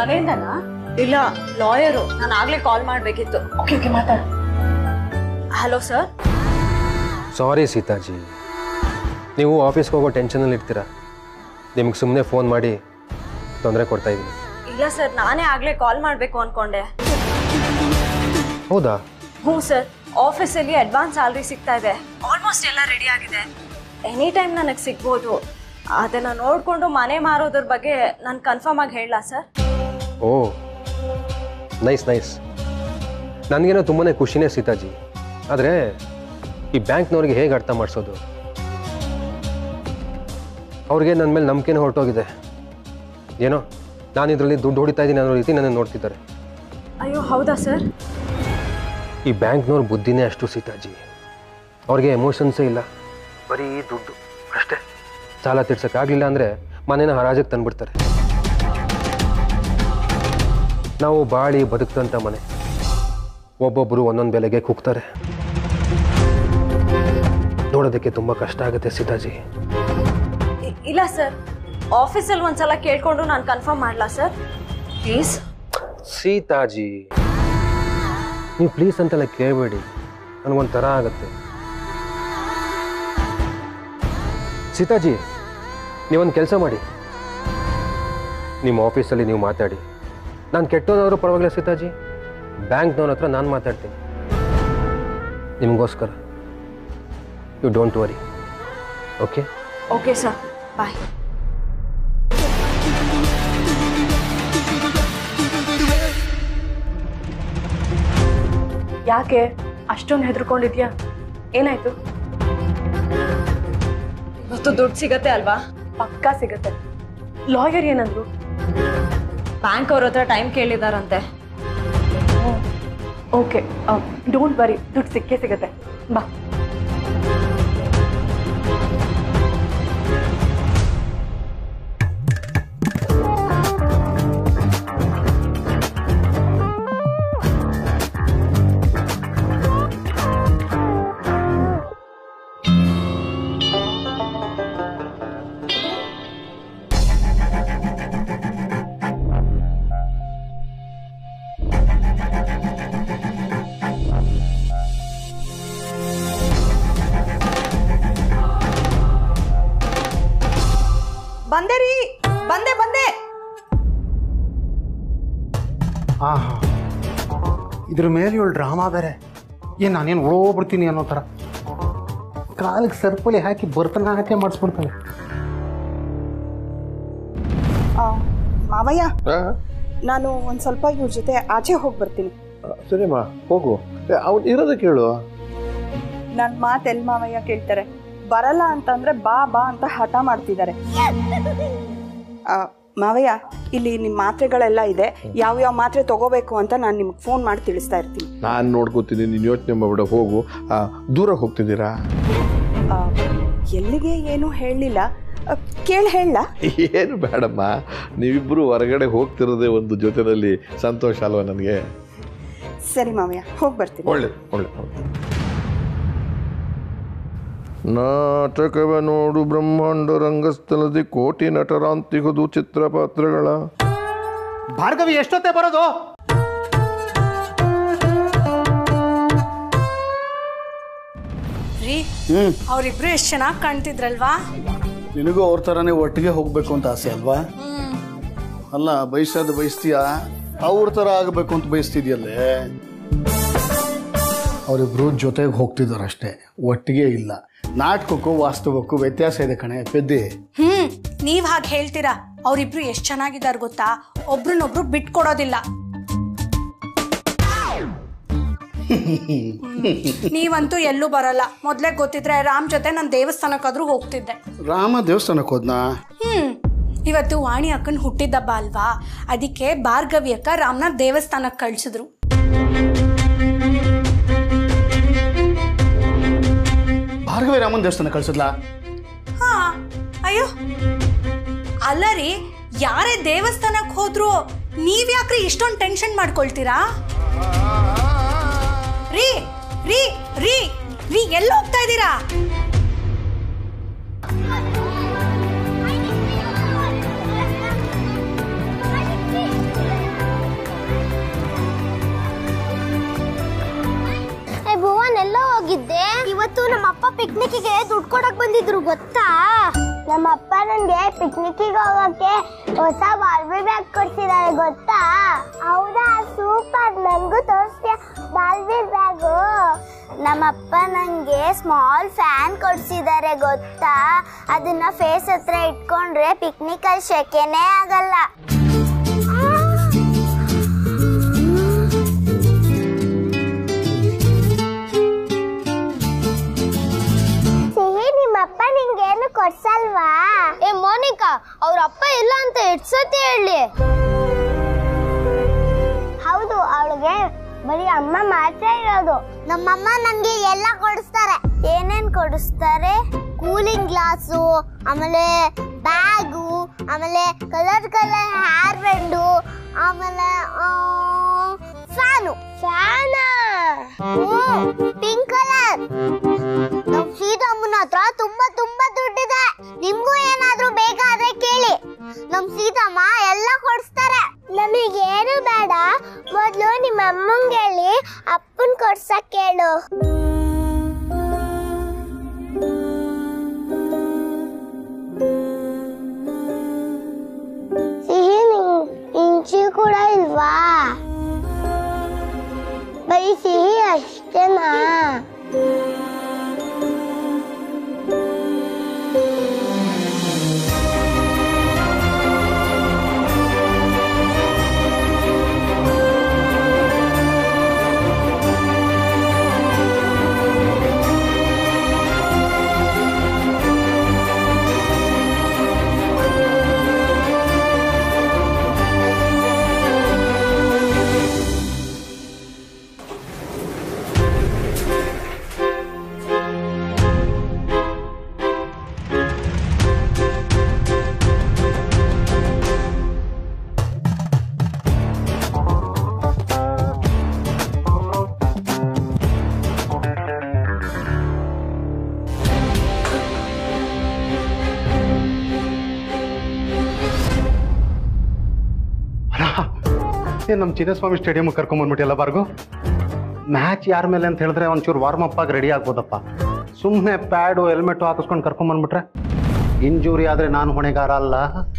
ಮನೆಯಿಂದನಾ ಇಲ್ಲ ಲಾಯರು ನಾನು ಆಗ್ಲೇ ಕಾಲ್ ಮಾಡ್ಬೇಕಿತ್ತು ಓಕೆ ಓಕೆ ಮಾತಾಡು ಹಲೋ ಸರ್ ಸಾರಿ ಸೀತಾಜಿ ನೀವು ಆಫೀಸ್ಗೆ ಹೋಗೋ ಟೆನ್ಷನಲ್ಲಿ ಇರ್ತೀರ ನಿಮ್ಗೆ ಸುಮ್ಮನೆ ಫೋನ್ ಮಾಡಿ ತೊಂದರೆ ಕೊಡ್ತಾ ಇದ್ದೀನಿ ಇಲ್ಲ ಸರ್ ನಾನೇ ಆಗ್ಲೇ ಕಾಲ್ ಮಾಡಬೇಕು ಅನ್ಕೊಂಡೆ ಹೌದಾ ಹ್ಞೂ ಸರ್ ಆಫೀಸಲ್ಲಿ ಅಡ್ವಾನ್ಸ್ ಸ್ಯಾಲ್ರಿ ಸಿಗ್ತಾ ಇದೆ ಆಲ್ಮೋಸ್ಟ್ ಎಲ್ಲ ರೆಡಿ ಆಗಿದೆ ಎನಿ ಟೈಮ್ ನನಗೆ ಸಿಗ್ಬೋದು ಅದನ್ನು ನೋಡಿಕೊಂಡು ಮನೆ ಮಾರೋದ್ರ ಬಗ್ಗೆ ನಾನು ಕನ್ಫರ್ಮ್ ಆಗಿ ಹೇಳಲಾ ಸರ್ ಓ ನೈಸ್ ನೈಸ್ ನನಗೇನೋ ತುಂಬಾ ಖುಷಿನೇ ಸೀತಾಜಿ ಆದರೆ ಈ ಬ್ಯಾಂಕ್ನವ್ರಿಗೆ ಹೇಗೆ ಅರ್ಥ ಮಾಡಿಸೋದು ಅವ್ರಿಗೆ ನನ್ನ ಮೇಲೆ ನಂಬಿಕೆನೇ ಹೊರಟೋಗಿದೆ ಏನೋ ನಾನು ಇದರಲ್ಲಿ ದುಡ್ಡು ಹೊಡಿತಾ ಇದ್ದೀನಿ ಅನ್ನೋ ರೀತಿ ನನ್ನ ನೋಡ್ತಿದ್ದಾರೆ ಅಯ್ಯೋ ಹೌದಾ ಸರ್ ಈ ಬ್ಯಾಂಕ್ನವ್ರ ಬುದ್ಧಿನೇ ಅಷ್ಟು ಸೀತಾಜಿ ಅವ್ರಿಗೆ ಎಮೋಷನ್ಸೇ ಇಲ್ಲ ಬರೀ ದುಡ್ಡು ಅಷ್ಟೇ ಸಾಲ ತೀರ್ಸೋಕ್ಕಾಗಲಿಲ್ಲ ಅಂದರೆ ಮನೇನ ಹರಾಜಿಗೆ ತಂದ್ಬಿಡ್ತಾರೆ ನಾವು ಬಾಳಿ ಬದುಕ್ತಂಥ ಮನೆ ಒಬ್ಬೊಬ್ಬರು ಒಂದೊಂದು ಬೆಲೆಗೆ ಕುಗ್ತಾರೆ ನೋಡೋದಕ್ಕೆ ತುಂಬ ಕಷ್ಟ ಆಗುತ್ತೆ ಸೀತಾಜಿ ಇ- ಇಲ್ಲ ಸರ್ ಆಫೀಸಲ್ಲಿ ಒಂದ್ಸಲ ಕೇಳ್ಕೊಂಡು ನಾನು ಕನ್ಫರ್ಮ್ ಮಾಡಲಾ ಸರ್ ಪ್ಲೀಸ್ ಸೀತಾಜಿ ನೀವು ಪ್ಲೀಸ್ ಅಂತೆಲ್ಲ ಕೇಳಬೇಡಿ ನನಗೊಂಥರ ಆಗುತ್ತೆ ಸೀತಾಜಿ ನೀವೊಂದು ಕೆಲಸ ಮಾಡಿ ನಿಮ್ಮ ಆಫೀಸಲ್ಲಿ ನೀವು ಮಾತಾಡಿ ನಾನು ಕೆಟ್ಟೋದವರು ಪರವಾಗಿಲ್ಲ ಸೀತಾಜಿ ಬ್ಯಾಂಕ್ನವ್ರ ಹತ್ರ ನಾನು ಮಾತಾಡ್ತೀನಿ ನಿಮಗೋಸ್ಕರ you don't worry okay okay sir bye ಯಾಕೆ ಅಷ್ಟೊಂದು ಹೆದರ್ಕೊಂಡಿದ್ಯಾ ಏನಾಯ್ತು ಇವತ್ತು ದುಡ್ಡು ಸಿಗತ್ತೆ ಅಲ್ವಾ ಪಕ್ಕಾ ಸಿಗತ್ತೆ ಲಾಯರ್ ಏನಂದ್ರು ಬ್ಯಾಂಕ್ ಅವ್ರ ಹತ್ರ ಟೈಮ್ ಕೇಳಿದಾರಂತೆ ಓಕೆ ಡೋಂಟ್ ವರಿ ದುಡ್ಡು ಸಿಕ್ಕೇ ಸಿಗತ್ತೆ ಬಾ ಬಂದೆ ರೀ ಬಂದೆ ಬಂದೆ ಆಹಾ ಇದ್ರ ಮೇಲೆ ಇವಳು ಡ್ರಾಮಾ ಬೇರೆ ಏನು ನಾನೇನು ಓಡ್ಬಿಡ್ತೀನಿ ಅನ್ನೋ ಥರ ಕಾಲಿಗೆ ಸರ್ಪಳಿ ಹಾಕಿ ಭರತನಾಟ್ಯ ಮಾಡಿಸ್ಬಿಡ್ತಾಳೆ ಆ, ಮಾವಯ್ಯ ನಾನು ಒಂದು ಸ್ವಲ್ಪ ಇವ್ರ ಜೊತೆ ಆಚೆ ಹೋಗಿ ಬರ್ತೀನಿ ಸರಿಮ್ಮ ಹೋಗು ಅವ್ನು ಇರೋದಕ್ಕೆ ಹೇಳು ನನ್ನ ಮಾತು ಎಲ್ಲಿ ಮಾವಯ್ಯ ಕೇಳ್ತಾರೆ ಬರಲ್ಲ ಅಂತಂದ್ರೆ ಬಾ ಬಾ ಅಂತ ಹಠ ಮಾಡ್ತಿದ್ದಾರೆ ಆ, ಮಾವಯ್ಯ ಇಲ್ಲಿ ನಿಮ್ಮ ಮಾತ್ರೆಗಳೆಲ್ಲ ಇದೆ ಯಾವ್ಯಾವ ಮಾತ್ರೆ ತಗೋಬೇಕು ಅಂತ ನಾನು ನಿಮ್ಗೆ ಫೋನ್ ಮಾಡಿ ತಿಳಿಸ್ತಾ ಇರ್ತೀನಿ ನಾನು ನೋಡ್ಕೋತೀನಿ ನೀನು ಯೋಚನೆ ಮಾಡ್ಬಿಡ ಹೋಗು ಆ, ದೂರ ಹೋಗ್ತಿದ್ದೀರಾ ಆ, ಎಲ್ಲಿಗೆ ಏನೂ ಹೇಳಲಿಲ್ಲ ಕೇಳಿ ಹೇಳ ಏನು ಬೇಡಮ್ಮ ನೀವಿಬ್ಬರು ಹೊರಗಡೆ ಹೋಗ್ತಿರೋದೇ ಒಂದು ಜೊತೆಯಲ್ಲಿ ಸಂತೋಷ ಅಲ್ವಾ ನನಗೆ ಸರಿ ಮಾವಯ್ಯ ಹೋಗಿ ಬರ್ತೀನಿ ಒಳ್ಳೆ ಒಳ್ಳೆ ನಾಟಕವ ನೋಡು ಬ್ರಹ್ಮಾಂಡ ರಂಗಸ್ಥಳದಿ ಕೋಟಿ ನಟರಾಂತಿಗದು ಚಿತ್ರಪಾತ್ರಗಳ ಭಾರ್ಗವಿ ಎಷ್ಟೊತ್ತೆ ಬರೋದು ರೀ ಅವರಿಬ್ರು ಎಷ್ಟು ಚೆನ್ನಾಗಿ ಕಾಣ್ತಿದ್ರಲ್ವಾ ನಿನಗೂ ಅವ್ರ ಥರನೇ ಒಟ್ಟಿಗೆ ಹೋಗ್ಬೇಕು ಅಂತ ಆಸೆ ಅಲ್ವಾ ಅಲ್ಲ ಬಯಸೋದು ಬಯಸ್ತೀಯ ಅವ್ರ ಥರ ಆಗಬೇಕು ಅಂತ ಬಯಸ್ತಿದ್ಯಲ್ಲೇ ಅವರಿಬ್ರು ಜೊತೆಗೆ ಹೋಗ್ತಿದ್ದಾರೆ ಅಷ್ಟೇ ಒಟ್ಟಿಗೆ ಇಲ್ಲ ನಾಟಕಕ್ಕೂ ವಾಸ್ತವಕ್ಕೂ ವ್ಯತ್ಯಾಸ ಇದೆ ಕಣೆ ಪೆದ್ದಿ ಹ್ಮ್ ನೀವ್ ಹಾಗೆ ಹೇಳ್ತೀರಾ ಅವರಿಬ್ರು ಎಷ್ಟು ಚೆನ್ನಾಗಿದ್ದಾರೆ ಗೊತ್ತಾ ಒಬ್ರನ್ನೊಬ್ರು ಬಿಟ್ಕೊಡೋದಿಲ್ಲ ನೀವಂತೂ ಎಲ್ಲೂ ಬರಲ್ಲ ಮೊದ್ಲೇ ಗೊತ್ತಿದ್ರೆ ರಾಮ್ ಜೊತೆ ನಾನು ದೇವಸ್ಥಾನಕ್ಕಾದ್ರೂ ಹೋಗ್ತಿದ್ದೆ ರಾಮ ದೇವಸ್ಥಾನಕ್ಕೆ ಹೋದ್ನಾ ಹ್ಮ್ ಇವತ್ತು ವಾಣಿ ಅಕ್ಕನ ಹುಟ್ಟಿದ್ದಬ್ಬ ಅಲ್ವಾ ಅದಕ್ಕೆ ಭಾರ್ಗವಿ ಅಕ್ಕ ರಾಮ್ನ ದೇವಸ್ಥಾನಕ್ಕೆ ಕಳ್ಸಿದ್ರು ಭಾರ್ಗವಿ ರಾಮನ ದೇವಸ್ಥಾನ ಕಳ್ಸಿದ್ಲಾ ಹಾ ಅಯ್ಯೋ ಅಲ್ಲ ರೀ ಯಾರೇ ದೇವಸ್ಥಾನಕ್ಕೆ ಹೋದ್ರು ನೀವ್ಯಾಕ್ರಿ ಇಷ್ಟೊಂದು ಟೆನ್ಷನ್ ಮಾಡ್ಕೊಳ್ತೀರಾ ರೀ ರೀ ರೀ ರೀ ಎಲ್ಲ ಹೋಗ್ತಾ ಇದ್ದೀರಾ ಎಲ್ಲ ಹೋಗಿದ್ದೆ ಇವತ್ತು ನಮ್ಮ ಅಪ್ಪ ಪಿಕ್ನಿಕ್ಗೆ ದುಡ್ಡು ಕೊಡಕ್ ಬಂದಿದ್ರು ಗೊತ್ತಾ ನಮ್ಮ ಅಪ್ಪ ನನ್ಗೆ ಪಿಕ್ನಿಕ್ಗೆ ಹೋಗಕ್ಕೆ ಹೊಸ ಬಾರ್ಬಿ ಬ್ಯಾಗ್ ಕೊಡ್ಸಿದ್ದಾರೆ ಗೊತ್ತಾ ಹೌದಾ ಸೂಪರ್ ನನ್ಗೂ ತೋರಿಸ್ತೀಯ ಬಾರ್ಬಿ ಬ್ಯಾಗು ನಮ್ಮಪ್ಪ ನಂಗೆ ಸ್ಮಾಲ್ ಫ್ಯಾನ್ ಕೊಡ್ಸಿದ್ದಾರೆ ಗೊತ್ತಾ ಅದನ್ನ ಫೇಸ್ ಹತ್ರ ಇಟ್ಕೊಂಡ್ರೆ ಪಿಕ್ನಿಕ್ ಅಲ್ಲಿ ಶೆಕೆನೇ ಆಗಲ್ಲ ಸಿಹಿ ನಿಮ್ಮಪ್ಪ ನಿಂಗೇನು ಕೊಡ್ಸಲ್ವಾ ಏ ಮೋನಿಕಾ ಅವ್ರ ಅಪ್ಪ ಇಲ್ಲ ಅಂತ ಎಷ್ಟ್ ಸತಿ ಹೇಳಿ ಹೌದು ಅವಳಿಗೆ ಬರೀ ಅಮ್ಮ ಮಾತ್ರ ಇರೋದು ನಮ್ಮಮ್ಮ ನನ್ಗೆ ಎಲ್ಲ ಕೊಡಿಸ್ತಾರೆ ಏನೇನ್ ಕೊಡಿಸ್ತಾರೆ ಕೂಲಿಂಗ್ ಗ್ಲಾಸು ಆಮೇಲೆ ಬ್ಯಾಗು ಆಮೇಲೆ ಕಲರ್ ಕಲರ್ ಹೇರ್ ಬ್ಯಾಂಡು ಆಮೇಲೆ ಫ್ಯಾನು ಫ್ಯಾನ ಪಿಂಕ್ ಕಲರ್ ನಮ್ ಸೀತಮ್ಮನ ಹತ್ರ ತುಂಬಾ ತುಂಬಾ ದುಡ್ಡಿದೆ ನಿಮ್ಗೂ ಏನಾದ್ರೂ ಬೇಕಾದ್ರೆ ಕೇಳಿ ನಮ್ ಸೀತಮ್ಮ ಎಲ್ಲ ಕೊಡಿಸ್ತಾರೆ ನಮಗೇನು ಬೇಡ ಮೊದ್ಲು ನಿಮ್ಮ ಅಮ್ಮಂಗೆ ಹೇಳಿ ಅಪ್ಪನ್ ಕೊಡ್ಸಕ್ ಕೇಳು ಸಿಹಿ ನಿಂಗ್ ಇಂಚಿ ಕೂಡ ಇಲ್ವಾ ಬರೀ ಸಿಹಿ ಅಷ್ಟೇನಾ ಏ ನಮ್ಮ ಚಿನ್ನಸ್ವಾಮಿ ಸ್ಟೇಡಿಯಮ್ ಕರ್ಕೊಂಬಂದ್ಬಿಟ್ಟಿಲ್ಲ ಬಾರ್ಗು ಮ್ಯಾಚ್ ಯಾರ ಮೇಲೆ ಅಂತ ಹೇಳಿದ್ರೆ ಒಂಚೂರು ವಾರ್ಮ್ ಅಪ್ ಆಗಿ ರೆಡಿ ಆಗ್ಬೋದಪ್ಪ ಸುಮ್ಮನೆ ಪ್ಯಾಡು ಹೆಲ್ಮೆಟು ಹಾಕಿಸ್ಕೊಂಡು ಕರ್ಕೊಂಬಂದ್ಬಿಟ್ರೆ ಇಂಜೂರಿ ಆದರೆ ನಾನು ಹೊಣೆಗಾರ ಅಲ್ಲ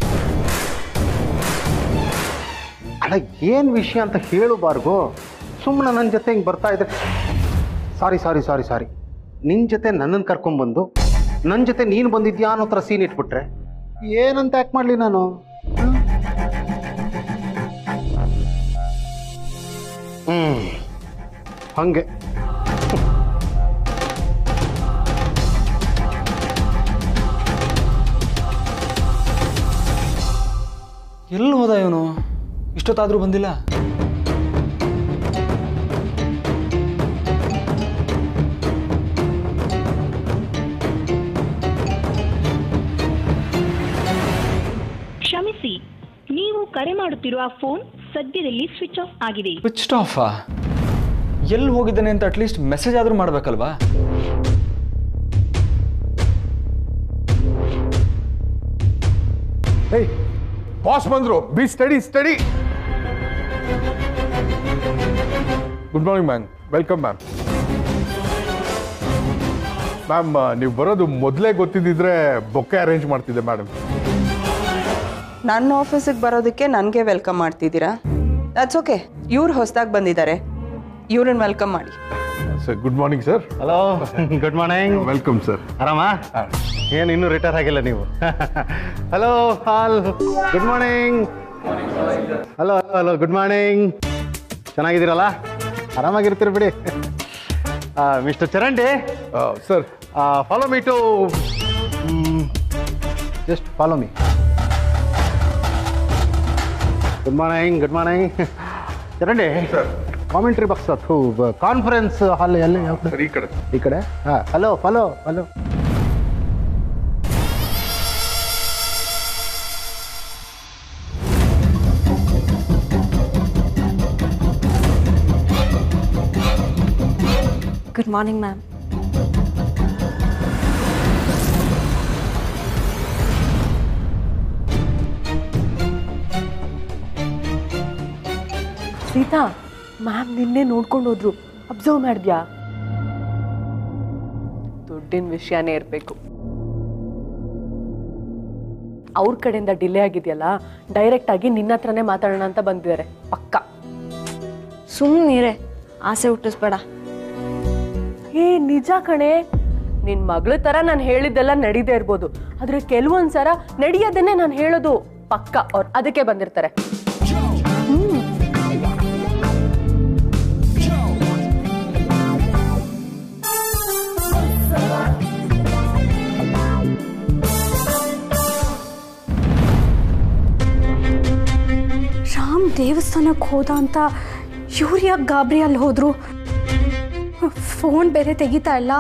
ಅಲ್ಲ ಏನು ವಿಷಯ ಅಂತ ಹೇಳು ಬಾರ್ಗು ಸುಮ್ಮನೆ ನನ್ನ ಜೊತೆ ಹಿಂಗೆ ಬರ್ತಾ ಇದ್ರೆ ಸಾರಿ ಸಾರಿ ಸಾರಿ ಸಾರಿ ನಿನ್ನ ಜೊತೆ ನನ್ನನ್ನು ಕರ್ಕೊಂಬಂದು ನನ್ನ ಜೊತೆ ನೀನು ಬಂದಿದ್ಯಾ ಅನ್ನೋ ಥರ ಸೀನ್ ಇಟ್ಬಿಟ್ರೆ ಏನಂತ ಯಾಕೆ ಮಾಡಲಿ ನಾನು ಹ್ಮ್ ಹಂಗೆ ಎಲ್ಲಿ ಹೋದ ಇವನು ಇಷ್ಟೊತ್ತಾದರೂ ಬಂದಿಲ್ಲ ಕ್ಷಮಿಸಿ ನೀವು ಕರೆ ಮಾಡುತ್ತಿರುವ ಫೋನ್ ಸದ್ಯದಲ್ಲಿ ಸ್ವಿಚ್ ಆಫ್ ಆಗಿದೆ ಸ್ವಿಚ್ ಆಫಾ ಎಲ್ಲಿ ಹೋಗಿದ್ದಾನೆ ಅಂತ ಅಟ್ಲೀಸ್ಟ್ ಮೆಸೇಜ್ ಆದರೂ ಮಾಡಬೇಕಲ್ವಾ ಏಯ್ ಬಾಸ್ ಬಂದ್ರು ಬಿ study study good morning ma'am welcome ma'am ma'am ನೀವು ಬರೋದು ಮೊದಲೇ ಗೊತ್ತಿದ್ದಿದ್ರೆ ಬೊಕ್ಕೆ ಅರೇಂಜ್ ಮಾಡ್ತಿದ್ದೆ ಮೇಡಮ್ ನನ್ನ ಆಫೀಸಿಗೆ ಬರೋದಕ್ಕೆ ನನಗೆ ವೆಲ್ಕಮ್ ಮಾಡ್ತಿದ್ದೀರಾ ದಟ್ಸ್ ಓಕೆ ಇವ್ರು ಹೊಸದಾಗಿ ಬಂದಿದ್ದಾರೆ ಇವ್ರನ್ನ ವೆಲ್ಕಮ್ ಮಾಡಿ sir good morning sir hello good morning welcome sir ಆರಾಮಾ ಏನು ಇನ್ನೂ ರಿಟೈರ್ ಆಗಿಲ್ಲ ನೀವು hello hall good morning hello hello hello good morning ಚೆನ್ನಾಗಿದ್ದೀರಲ್ಲ ಆರಾಮಾಗಿರ್ತೀರಿ ಬಿಡಿ mister Charandi sir follow me to just follow me good morning good morning Charandi commentary box ಅಥ್ರೂ conference hall ಎಲ್ಲ ಯಾವ ಕಡೆ ಸರ್ ಈ ಕಡೆ ಈ ಕಡೆ ಹಾಂ hello follow hello good morning ma'am Sita ma'am ನಿನ್ನೆ ನೋಡ್ಕೊಂಡು ಹೋದ್ರು ಅಬ್ಸರ್ವ್ ಮಾಡಿದ್ಯಾ ದುಡ್ಡಿನ ವಿಷಯನೇ ಇರಬೇಕು ಅವ್ರ ಕಡೆಯಿಂದ ಡಿಲೇ ಆಗಿದೆಯಲ್ಲ ಡೈರೆಕ್ಟ್ ಆಗಿ ನಿನ್ನ ಹತ್ರನೇ ಮಾತಾಡೋಣ ಅಂತ ಬಂದಿದ್ದಾರೆ ಪಕ್ಕ ಸುಮ್ಮನಿರೆ ಆಸೆ ಹುಟ್ಟಿಸ್ಬೇಡ ಏ ನಿಜ ಕಣೆ ನಿನ್ ಮಗಳ ತರ ನಾನು ಹೇಳಿದ್ದೆಲ್ಲ ನಡೀದೇ ಇರ್ಬೋದು ಆದ್ರೆ ಕೆಲವೊಂದ್ಸರ ನಡೆಯೋದನ್ನೇ ನಾನು ಹೇಳೋದು ಪಕ್ಕ ಅವ್ರು ಅದಕ್ಕೆ ಬಂದಿರ್ತಾರೆ ಹ್ಮ್. ರಾಮ್ ದೇವಸ್ಥಾನಕ್ಕೆ ಹೋದ ಅಂತ ಇವ್ರು ಯಾಕೆ ಗಾಬರಿ ಅಲ್ಲಿ ಹೋದ್ರು ಫೋನ್ ಬೇರೆ ತೆಗಿತಾ ಇಲ್ಲ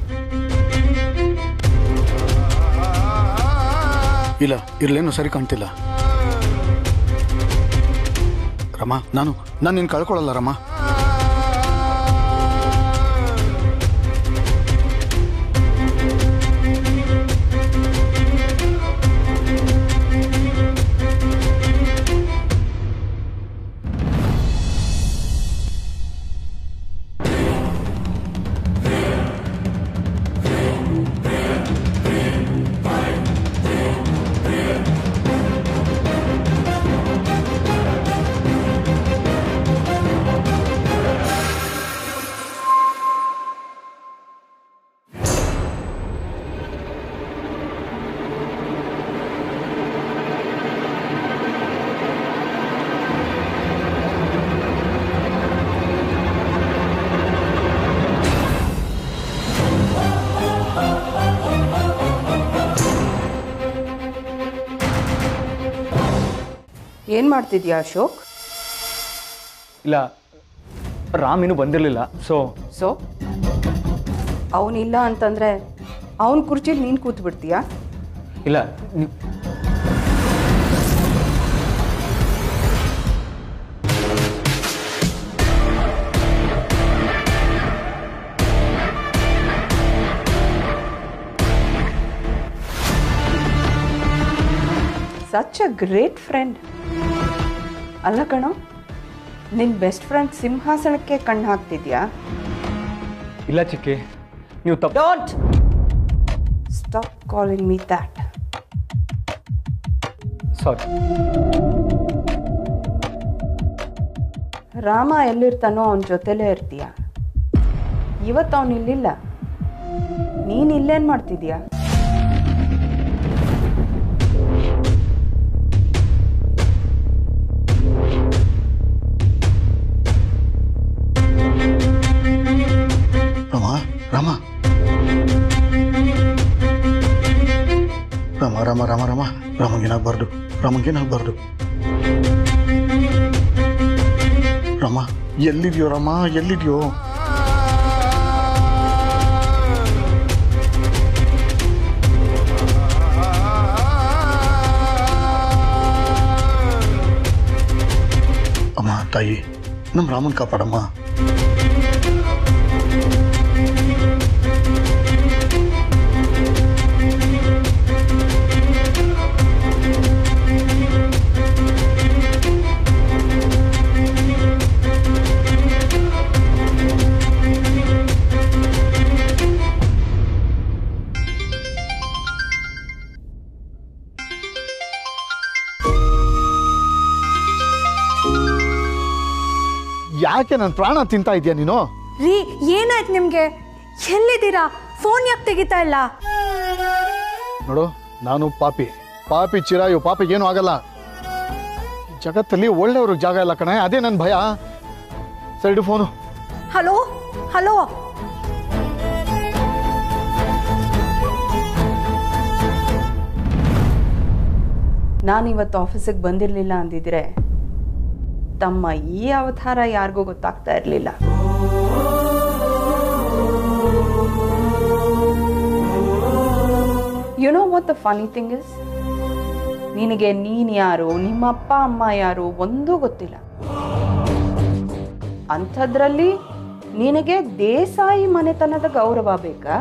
ಇಲ್ಲ ಇರ್ಲೇನು ಸರಿ ಕಾಣ್ತಿಲ್ಲ ರಮ ನಾನು ನಾನು ನಿನ್ನ ಕಳ್ಕೊಳ್ಳಲ್ಲ ರಮ ಏನು ಮಾಡ್ತಿದ್ಯಾ ಅಶೋಕ್ ಇಲ್ಲ ರಾಮ್ ಇನ್ನೂ ಬಂದಿರಲಿಲ್ಲ ಸೊ ಸೊ ಅವನಿಲ್ಲ ಅಂತಂದರೆ ಅವನ ಕುರ್ಚಿಲಿ ನೀನು ಕೂತ್ ಬಿಡ್ತೀಯಾ ಇಲ್ಲ ನೀ- ಸಚ್ ಅ ಗ್ರೇಟ್ ಫ್ರೆಂಡ್ ಅಲ್ಲ ಕಣೋ ನಿನ್ನ ಬೆಸ್ಟ್ ಫ್ರೆಂಡ್ ಸಿಂಹಾಸನಕ್ಕೆ ಕಣ್ಣು ಹಾಕ್ತಿದ್ಯಾ ಇಲ್ಲ ಚಿಕ್ಕಿ ನೀವು ತಪ್ಪು don't stop calling me that sorry Rama ಎಲ್ಲಿರ್ತಾನೋ ಅವನ ಜೊತೆಲೇ ಇರ್ತೀಯ ಇವತ್ತು ಅವನು ಇಲ್ಲಿಲ್ಲ ನೀನು ಇಲ್ಲೇನು ಮಾಡ್ತಿದ್ಯಾ ರಮ ರಮ ರಮ ರಮ ರಮ ರಮ ರಾಮಂಗೇನಾಗಬಾರ್ದು ರಾಮಂಗೇನಾಗಬಾರ್ದು ರಮ ಎಲ್ಲಿದ್ಯೋ ರಮ ಎಲ್ಲಿದ್ಯೋ ಅಮ್ಮ ತಾಯಿ ನಮ್ಮ ರಾಮನ್ ಕಾಪಾಡಮ್ಮ ಯಾಕೆ ನನ್ನ ಪ್ರಾಣ ತಿಂತಾ ಇದೆಯಾ ನೀನು ರೀ ಏನಾಯ್ತು ನಿಮಗೆ ಎಲ್ಲಿದ್ದೀರಾ ಫೋನ್ ಯಾಕೆ ತೆಗಿತಾ ಇಲ್ಲ ನೋಡು ನಾನು ಪಾಪಿ ಪಾಪಿ ಚಿರಾಯು ಪಾಪಿಗೇನು ಆಗಲ್ಲ ಈ ಜಗತ್ತಲ್ಲಿ ಒಳ್ಳೆಯವ್ರಿಗೆ ಜಾಗ ಇಲ್ಲ ಕಣೆ ಅದೇ ನನ್ನ ಭಯ ಸೈಡು ಫೋನು ಹಲೋ ಹಲೋ ನಾನಿವತ್ತು ಆಫೀಸಿಗೆ ಬಂದಿರಲಿಲ್ಲ ಅಂದಿದ್ರೆ ತಮ್ಮ ಈ ಅವತಾರ ಯಾರಿಗೂ ಗೊತ್ತಾಗ್ತಾ ಇರಲಿಲ್ಲ you know what the funny thing is ನಿನಗೆ ನೀನು ಯಾರು ನಿಮ್ಮ ಅಪ್ಪ ಅಮ್ಮ ಯಾರು ಒಂದೂ ಗೊತ್ತಿಲ್ಲ ಅಂಥದ್ರಲ್ಲಿ ನಿನಗೆ ದೇಸಾಯಿ ಮನೆತನದ ಗೌರವ ಬೇಕಾ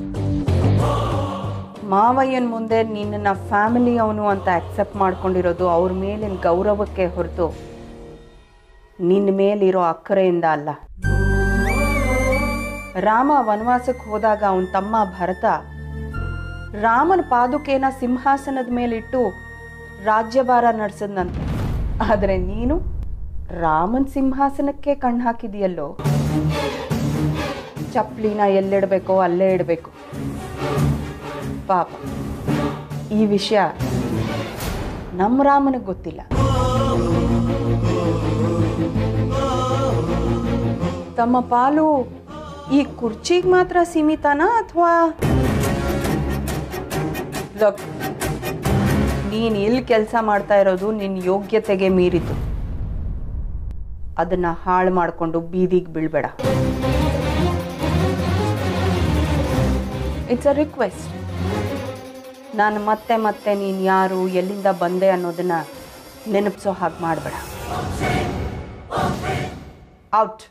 ಮಾವಯ್ಯನ ಮುಂದೆ ನಿನ್ನನ್ನ ಫ್ಯಾಮಿಲಿ ಅವನು ಅಂತ ಅಕ್ಸೆಪ್ಟ್ ಮಾಡ್ಕೊಂಡಿರೋದು ಅವ್ರ ಮೇಲಿನ ಗೌರವಕ್ಕೆ ಹೊರತು ನಿನ್ನ ಮೇಲಿರೋ ಅಕ್ಕರೆಯಿಂದ ಅಲ್ಲ ರಾಮ ವನವಾಸಕ್ಕೆ ಹೋದಾಗ ಅವನ ತಮ್ಮ ಭರತ ರಾಮನ ಪಾದುಕೆನ ಸಿಂಹಾಸನದ ಮೇಲಿಟ್ಟು ರಾಜ್ಯಭಾರ ನಡೆಸದ್ನಂತೆ ಆದರೆ ನೀನು ರಾಮನ್ ಸಿಂಹಾಸನಕ್ಕೆ ಕಣ್ಣು ಹಾಕಿದೆಯಲ್ಲೋ ಚಪ್ಲಿನ ಎಲ್ಲಿಡಬೇಕೋ ಅಲ್ಲೇ ಇಡಬೇಕು ಪಾಪ ಈ ವಿಷಯ ನಮ್ಮ ರಾಮನಿಗೆ ಗೊತ್ತಿಲ್ಲ ತಮ್ಮ ಪಾಲು ಈ ಕುರ್ಚಿಗೆ ಮಾತ್ರ ಸೀಮಿತನಾ ಅಥವಾ ಲಕ್ ನೀನು ಇಲ್ಲಿ ಕೆಲಸ ಮಾಡ್ತಾ ಇರೋದು ನಿನ್ನ ಯೋಗ್ಯತೆಗೆ ಮೀರಿತು ಅದನ್ನ ಹಾಳು ಮಾಡಿಕೊಂಡು ಬೀದಿಗೆ ಬೀಳ್ಬೇಡ ಇಟ್ಸ್ ಅ ರಿಕ್ವೆಸ್ಟ್ ನಾನು ಮತ್ತೆ ಮತ್ತೆ ನೀನು ಯಾರು ಎಲ್ಲಿಂದ ಬಂದೆ ಅನ್ನೋದನ್ನ ನೆನಪಿಸೋ ಹಾಗೆ ಮಾಡಬೇಡ ಔಟ್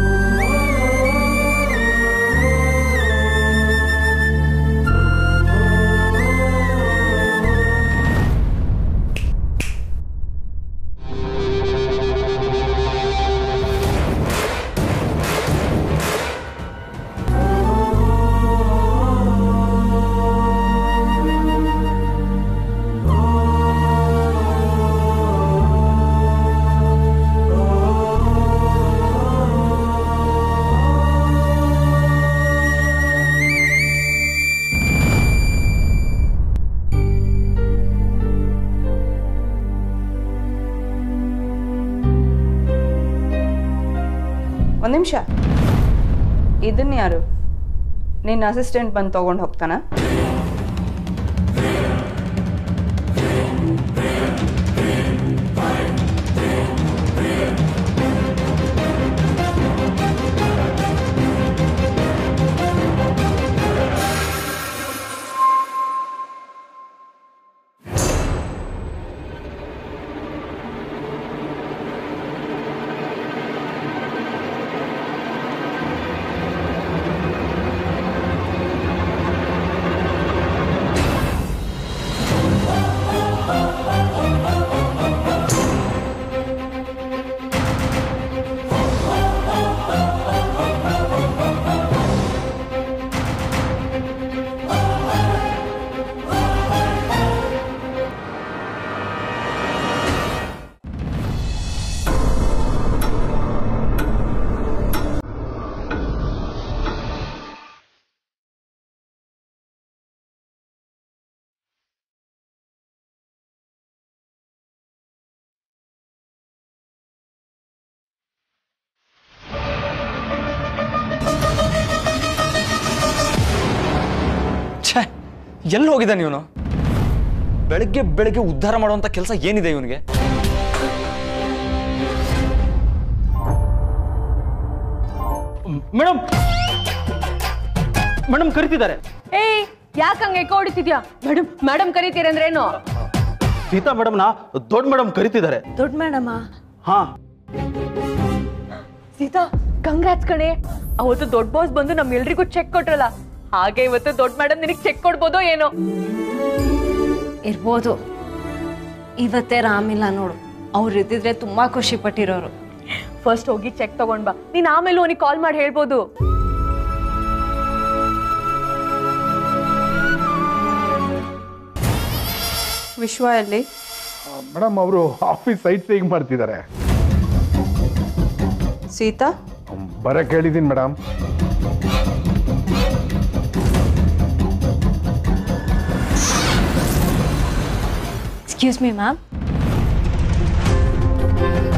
ಒಂದು ನಿಮಿಷ ಇದನ್ನ ಯಾರು ನಿನ್ನ ಅಸಿಸ್ಟೆಂಟ್ ಬಂದು ತೊಗೊಂಡು ಹೋಗ್ತಾನ ಛೇ ಎಲ್ಲಿ ಹೋಗಿದ್ದಾನೆ ಇವನು ಬೆಳಗ್ಗೆ ಬೆಳಗ್ಗೆ ಉದ್ಧಾರ ಮಾಡುವಂತ ಕೆಲಸ ಏನಿದೆ ಇವನಿಗೆ ಮೇಡಮ್ ಮೇಡಮ್ ಕರಿತಿದ್ದಾರೆ ಏಯ್ ಯಾಕೆ ಹಂಗೆ ಎಕೋ ಹೊಡಿತಿದ್ಯಾ ಮೇಡಮ್ ಮೇಡಮ್ ಕರೀತೀರಂದ್ರೇನು ಸೀತಾ ಮೇಡಮ್ನ ದೊಡ್ಡ ಮೇಡಮ್ ಕರಿತಿದ್ದಾರೆ ದೊಡ್ಡ ಮೇಡಮ ಹಾ ಸೀತಾ ಕಂಗ್ರಾಟ್ಸ್ ಕಣೆ ಅವತ್ತು ದೊಡ್ಡ ಬಾಸ್ ಬಂದು ನಮ್ಮೆಲ್ರಿಗೂ ಚೆಕ್ ಕೊಟ್ರಲ್ಲ ಹಾಗೆ ಇವತ್ತು ದೊಡ್ಡ ಮೇಡಮ್ ನಿನಗೆ ಚೆಕ್ ಕೊಡ್ಬೋದೋ ಏನೋ ಇರ್ಬೋದು ಇವತ್ತೇ ರಾಮಿಲ್ಲ ನೋಡು ಅವ್ರು ಇದ್ದಿದ್ರೆ ತುಂಬಾ ಖುಷಿ ಪಟ್ಟಿರೋರು ಫಸ್ಟ್ ಹೋಗಿ ಚೆಕ್ ತಗೊಂಡ್ ಬಾ ನೀನ್ ಆಮೇಲೆ ಅವನಿಗೆ ಕಾಲ್ ಮಾಡಿ ಹೇಳ್ಬೋದು ವಿಶ್ವ ಎಲ್ಲಿ ಮೇಡಮ್ ಅವರು ಆಫೀಸ್ ಸೈಟ್ ಸೀಯಿಂಗ್ ಮಾಡ್ತಿದ್ದಾರೆ ಸೀತಾ ಬರಕ್ಕೆ ಹೇಳಿದ್ದೀನಿ ಮೇಡಮ್ ಎಕ್ಸ್ಕ್ಯೂಸ್ ಮೀ ಮ್ಯಾಮ್